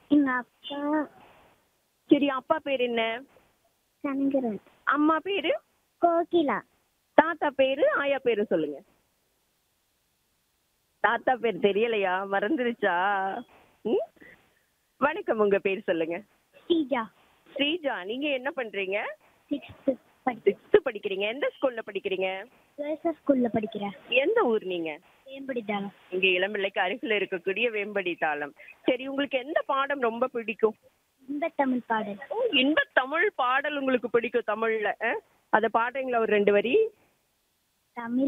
எங்க அப்பா சரி அப்பா பேர் என்ன சங்கரன் அம்மா பேரு கோகிலா தாத்தா பேரு ஆயா பேரு சொல்லுங்க தாத்தா பேர் தெரியலையா மறந்துருச்சா ம்? வணக்கம் உங்க பேர் சொல்லுங்க ஸ்ரீஜா ஸ்ரீஜா நீங்க என்ன பண்றீங்க சிக்ஸ்த்து படி சிக்ஸ்த் படிக்கிறீங்க எந்த ஸ்கூல்ல படிக்கிறீங்க கேர்ள்ஸ் ஸ்கூல்ல படிக்கிறேன் எந்த ஊர் நீங்க வேம்படி தானம் இங்க இளம்பிள்ளைக்கு அருகில் இருக்கக்கூடிய வேம்படி தாளம் சரி உங்களுக்கு எந்த பாடம் ரொம்ப பிடிக்கும் இந்த தமிழ் பாடல் ஓ, இன்ப தமிழ் பாடல் உங்களுக்கு பிடிக்கும் தமிழ்ல அஹ்? அத பாடுறீங்களா ஒரு ரெண்டு வரி தமிழ்